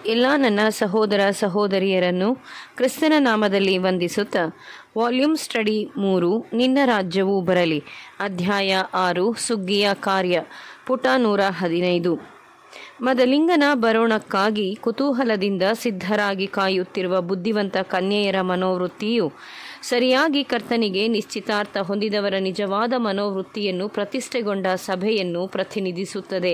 ಎಲ್ಲ ನನ್ನ ಸಹೋದರ ಸಹೋದರಿಯರನ್ನು ಕ್ರಿಸ್ತನ ನಾಮದಲ್ಲಿ ವಂದಿಸುತ್ತಾ ವಾಲ್ಯೂಮ್ ಸ್ಟಡಿ ಮೂರು ನಿನ್ನ ರಾಜ್ಯವು ಬರಲಿ ಅಧ್ಯಾಯ ಆರು ಸುಗ್ಗಿಯ ಕಾರ್ಯ ಪುಟ ನೂರ ಹದಿನೈದು ಮದಲಿಂಗನ ಬರೋಣಕ್ಕಾಗಿ ಕುತೂಹಲದಿಂದ ಸಿದ್ಧರಾಗಿ ಕಾಯುತ್ತಿರುವ ಬುದ್ಧಿವಂತ ಕನ್ಯೆಯರ ಮನೋವೃತ್ತಿಯು ಸರಿಯಾಗಿ ಕರ್ತನಿಗೆ ನಿಶ್ಚಿತಾರ್ಥ ಹೊಂದಿದವರ ನಿಜವಾದ ಮನೋವೃತ್ತಿಯನ್ನು ಪ್ರತಿಷ್ಠೆಗೊಂಡ ಸಭೆಯನ್ನು ಪ್ರತಿನಿಧಿಸುತ್ತದೆ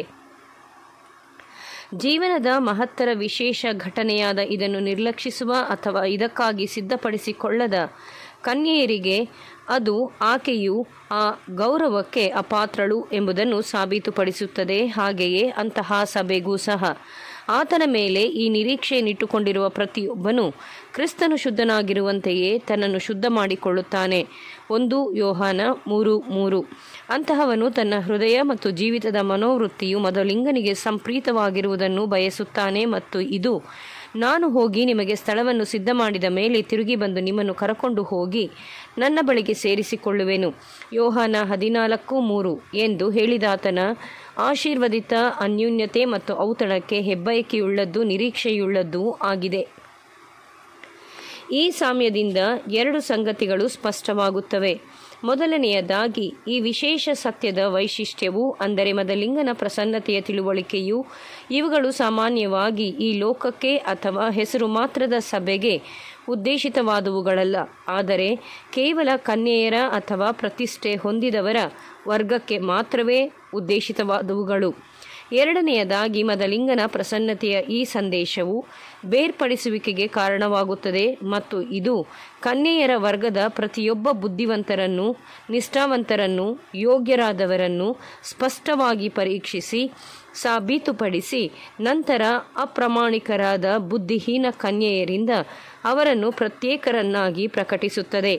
ಜೀವನದ ಮಹತ್ತರ ವಿಶೇಷ ಘಟನೆಯಾದ ಇದನ್ನು ನಿರ್ಲಕ್ಷಿಸುವ ಅಥವಾ ಇದಕ್ಕಾಗಿ ಸಿದ್ಧಪಡಿಸಿಕೊಳ್ಳದ ಕನ್ಯೆಯರಿಗೆ ಅದು ಆಕೆಯು ಆ ಗೌರವಕ್ಕೆ ಅಪಾತ್ರಳು ಎಂಬುದನ್ನು ಸಾಬೀತುಪಡಿಸುತ್ತದೆ ಹಾಗೆಯೇ ಅಂತಹ ಸಭೆಗೂ ಸಹ ಆತನ ಮೇಲೆ ಈ ನಿರೀಕ್ಷೆಯನ್ನಿಟ್ಟುಕೊಂಡಿರುವ ಪ್ರತಿಯೊಬ್ಬನು ಕ್ರಿಸ್ತನು ಶುದ್ಧನಾಗಿರುವಂತೆಯೇ ತನ್ನನ್ನು ಶುದ್ಧ ಮಾಡಿಕೊಳ್ಳುತ್ತಾನೆ ಒಂದು ಯೋಹಾನ ಮೂರು ಮೂರು ಅಂತಹವನು ತನ್ನ ಹೃದಯ ಮತ್ತು ಜೀವಿತದ ಮನೋವೃತ್ತಿಯು ಮೊದಲಿಂಗನಿಗೆ ಸಂಪ್ರೀತವಾಗಿರುವುದನ್ನು ಬಯಸುತ್ತಾನೆ ಮತ್ತು ಇದು ನಾನು ಹೋಗಿ ನಿಮಗೆ ಸ್ಥಳವನ್ನು ಸಿದ್ಧ ಮಾಡಿದ ಮೇಲೆ ತಿರುಗಿ ಬಂದು ನಿಮ್ಮನ್ನು ಕರಕೊಂಡು ಹೋಗಿ ನನ್ನ ಬಳಿಗೆ ಸೇರಿಸಿಕೊಳ್ಳುವೆನು ಯೋಹಾನ ಹದಿನಾಲ್ಕು ಮೂರು ಎಂದು ಹೇಳಿದಾತನ ಆಶೀರ್ವದಿತ ಅನ್ಯೂನ್ಯತೆ ಮತ್ತು ಔತಣಕ್ಕೆ ಹೆಬ್ಬಯಕೆಯುಳ್ಳದ್ದು ನಿರೀಕ್ಷೆಯುಳ್ಳದ್ದೂ ಆಗಿದೆ ಈ ಸಾಮ್ಯದಿಂದ ಎರಡು ಸಂಗತಿಗಳು ಸ್ಪಷ್ಟವಾಗುತ್ತವೆ ಮೊದಲನೆಯದಾಗಿ ಈ ವಿಶೇಷ ಸತ್ಯದ ವೈಶಿಷ್ಟ್ಯವು ಅಂದರೆ ಮದಲಿಂಗನ ಪ್ರಸನ್ನತೆಯ ತಿಳುವಳಿಕೆಯು ಇವುಗಳು ಸಾಮಾನ್ಯವಾಗಿ ಈ ಲೋಕಕ್ಕೆ ಅಥವಾ ಹೆಸರು ಮಾತ್ರದ ಸಭೆಗೆ ಉದ್ದೇಶಿತವಾದವುಗಳಲ್ಲ ಆದರೆ ಕೇವಲ ಕನ್ಯೆಯರ ಅಥವಾ ಪ್ರತಿಷ್ಠೆ ಹೊಂದಿದವರ ವರ್ಗಕ್ಕೆ ಮಾತ್ರವೇ ಉದ್ದೇಶಿತವಾದವುಗಳು ಎರಡನೆಯದಾಗಿ ಮದಲಿಂಗನ ಪ್ರಸನ್ನತೆಯ ಈ ಸಂದೇಶವು ಬೇರ್ಪಡಿಸುವಿಕೆಗೆ ಕಾರಣವಾಗುತ್ತದೆ ಮತ್ತು ಇದು ಕನ್ಯೆಯರ ವರ್ಗದ ಪ್ರತಿಯೊಬ್ಬ ಬುದ್ಧಿವಂತರನ್ನು ನಿಷ್ಠಾವಂತರನ್ನು ಯೋಗ್ಯರಾದವರನ್ನು ಸ್ಪಷ್ಟವಾಗಿ ಪರೀಕ್ಷಿಸಿ ಸಾಬೀತುಪಡಿಸಿ ನಂತರ ಅಪ್ರಾಮಾಣಿಕರಾದ ಬುದ್ಧಿಹೀನ ಕನ್ಯೆಯರಿಂದ ಅವರನ್ನು ಪ್ರತ್ಯೇಕರನ್ನಾಗಿ ಪ್ರಕಟಿಸುತ್ತದೆ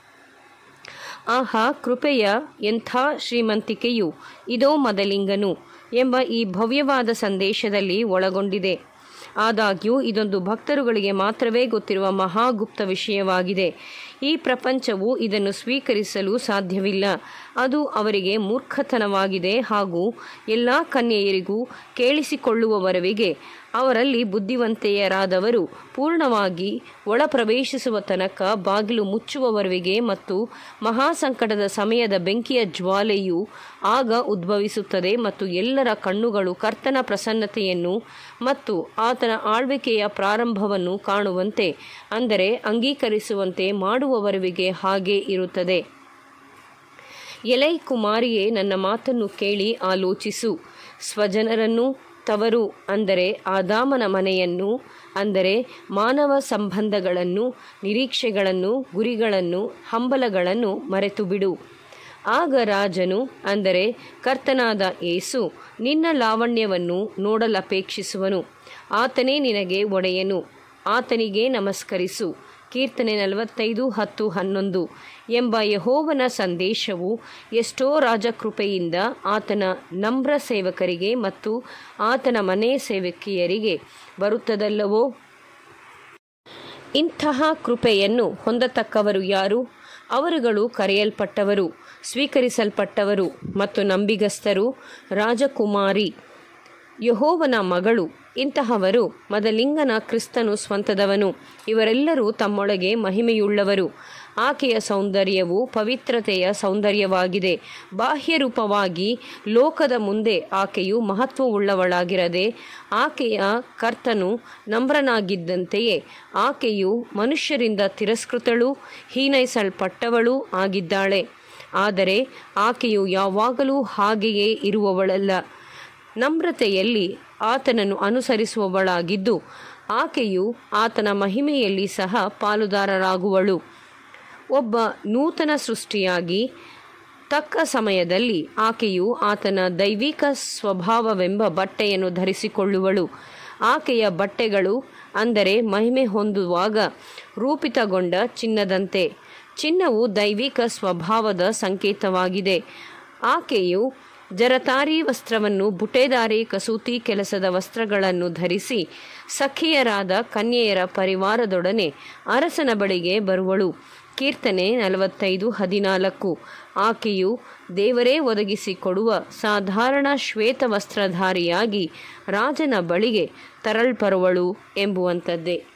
ಆಹಾ ಕೃಪೆಯ ಎಂಥ ಶ್ರೀಮಂತಿಕೆಯು ಇದೋ ಮದಲಿಂಗನು ಎಂಬ ಈ ಭವ್ಯವಾದ ಸಂದೇಶದಲ್ಲಿ ಒಳಗೊಂಡಿದೆ ಆದಾಗ್ಯೂ ಇದೊಂದು ಭಕ್ತರುಗಳಿಗೆ ಮಾತ್ರವೇ ಗೊತ್ತಿರುವ ಮಹಾಗುಪ್ತ ವಿಷಯವಾಗಿದೆ ಈ ಪ್ರಪಂಚವು ಇದನ್ನು ಸ್ವೀಕರಿಸಲು ಸಾಧ್ಯವಿಲ್ಲ ಅದು ಅವರಿಗೆ ಮೂರ್ಖತನವಾಗಿದೆ ಹಾಗೂ ಎಲ್ಲ ಕನ್ಯೆಯರಿಗೂ ಕೇಳಿಸಿಕೊಳ್ಳುವವರವಿಗೆ ಅವರಲ್ಲಿ ಬುದ್ಧಿವಂತೆಯರಾದವರು ಪೂರ್ಣವಾಗಿ ಒಳ ಪ್ರವೇಶಿಸುವ ತನಕ ಬಾಗಿಲು ಮುಚ್ಚುವವರೆಗೆ ಮತ್ತು ಮಹಾಸಂಕಟದ ಸಮಯದ ಬೆಂಕಿಯ ಜ್ವಾಲೆಯು ಆಗ ಉದ್ಭವಿಸುತ್ತದೆ ಮತ್ತು ಎಲ್ಲರ ಕಣ್ಣುಗಳು ಕರ್ತನ ಪ್ರಸನ್ನತೆಯನ್ನು ಮತ್ತು ಆತನ ಆಳ್ವಿಕೆಯ ಪ್ರಾರಂಭವನ್ನು ಕಾಣುವಂತೆ ಅಂದರೆ ಅಂಗೀಕರಿಸುವಂತೆ ಮಾಡುವವರೆಗೆ ಹಾಗೆ ಇರುತ್ತದೆ ಎಲೈ ಕುಮಾರಿಯೇ ನನ್ನ ಮಾತನ್ನು ಕೇಳಿ ಆಲೋಚಿಸು ಸ್ವಜನರನ್ನು ತವರು ಅಂದರೆ ಆದಾಮನ ಮನೆಯನ್ನು ಅಂದರೆ ಮಾನವ ಸಂಬಂಧಗಳನ್ನು ನಿರೀಕ್ಷೆಗಳನ್ನು ಗುರಿಗಳನ್ನು ಹಂಬಲಗಳನ್ನು ಮರೆತು ಬಿಡು ಆಗ ರಾಜನು ಅಂದರೆ ಕರ್ತನಾದ ಏಸು ನಿನ್ನ ಲಾವಣ್ಯವನ್ನು ನೋಡಲಪೇಕ್ಷಿಸುವನು ಆತನೇ ನಿನಗೆ ಒಡೆಯನು ಆತನಿಗೆ ನಮಸ್ಕರಿಸು ಕೀರ್ತನೆ ನಲವತ್ತೈದು ಹತ್ತು ಹನ್ನೊಂದು ಎಂಬ ಯಹೋವನ ಸಂದೇಶವು ಎಷ್ಟೋ ರಾಜಕೃಪೆಯಿಂದ ಆತನ ನಮ್ರ ಸೇವಕರಿಗೆ ಮತ್ತು ಆತನ ಮನೆ ಸೇವಕಿಯರಿಗೆ ಬರುತ್ತದಲ್ಲವೋ ಇಂತಹ ಕೃಪೆಯನ್ನು ಹೊಂದತಕ್ಕವರು ಯಾರು ಅವರುಗಳು ಕರೆಯಲ್ಪಟ್ಟವರು ಸ್ವೀಕರಿಸಲ್ಪಟ್ಟವರು ಮತ್ತು ನಂಬಿಗಸ್ತರು ರಾಜಕುಮಾರಿ ಯಹೋವನ ಮಗಳು ಇಂತಹವರು ಮದಲಿಂಗನ ಕ್ರಿಸ್ತನು ಸ್ವಂತದವನು ಇವರೆಲ್ಲರೂ ತಮ್ಮೊಳಗೆ ಮಹಿಮೆಯುಳ್ಳವರು ಆಕೆಯ ಸೌಂದರ್ಯವು ಪವಿತ್ರತೆಯ ಸೌಂದರ್ಯವಾಗಿದೆ ಬಾಹ್ಯರೂಪವಾಗಿ ಲೋಕದ ಮುಂದೆ ಆಕೆಯು ಮಹತ್ವವುಳ್ಳವಳಾಗಿರದೆ ಆಕೆಯ ಕರ್ತನು ನಮ್ರನಾಗಿದ್ದಂತೆಯೇ ಆಕೆಯು ಮನುಷ್ಯರಿಂದ ತಿರಸ್ಕೃತಳು ಹೀನೈಸಲ್ಪಟ್ಟವಳು ಆಗಿದ್ದಾಳೆ ಆದರೆ ಆಕೆಯು ಯಾವಾಗಲೂ ಹಾಗೆಯೇ ಇರುವವಳಲ್ಲ ನಮ್ರತೆಯಲ್ಲಿ ಆತನನ್ನು ಅನುಸರಿಸುವವಳಾಗಿದ್ದು ಆಕೆಯು ಆತನ ಮಹಿಮೆಯಲ್ಲಿ ಸಹ ಪಾಲುದಾರರಾಗುವಳು ಒಬ್ಬ ನೂತನ ಸೃಷ್ಟಿಯಾಗಿ ತಕ್ಕ ಸಮಯದಲ್ಲಿ ಆಕೆಯು ಆತನ ದೈವಿಕ ಸ್ವಭಾವವೆಂಬ ಬಟ್ಟೆಯನ್ನು ಧರಿಸಿಕೊಳ್ಳುವಳು ಆಕೆಯ ಬಟ್ಟೆಗಳು ಅಂದರೆ ಮಹಿಮೆ ಹೊಂದುವಾಗ ರೂಪಿತಗೊಂಡ ಚಿನ್ನದಂತೆ ಚಿನ್ನವು ದೈವಿಕ ಸ್ವಭಾವದ ಸಂಕೇತವಾಗಿದೆ ಆಕೆಯು ಜರತಾರಿ ವಸ್ತ್ರವನ್ನು ಬುಟೆದಾರಿ ಕಸೂತಿ ಕೆಲಸದ ವಸ್ತ್ರಗಳನ್ನು ಧರಿಸಿ ಸಖಿಯರಾದ ಕನ್ಯೆಯರ ಪರಿವಾರದೊಡನೆ ಅರಸನ ಬಳಿಗೆ ಬರುವಳು ಕೀರ್ತನೆ ನಲವತ್ತೈದು ಹದಿನಾಲ್ಕು ಆಕೆಯು ದೇವರೇ ಒದಗಿಸಿಕೊಡುವ ಸಾಧಾರಣ ಶ್ವೇತ ವಸ್ತ್ರಧಾರಿಯಾಗಿ ರಾಜನ ಬಳಿಗೆ ತರಲ್ಪರುವಳು ಎಂಬುವಂಥದ್ದೇ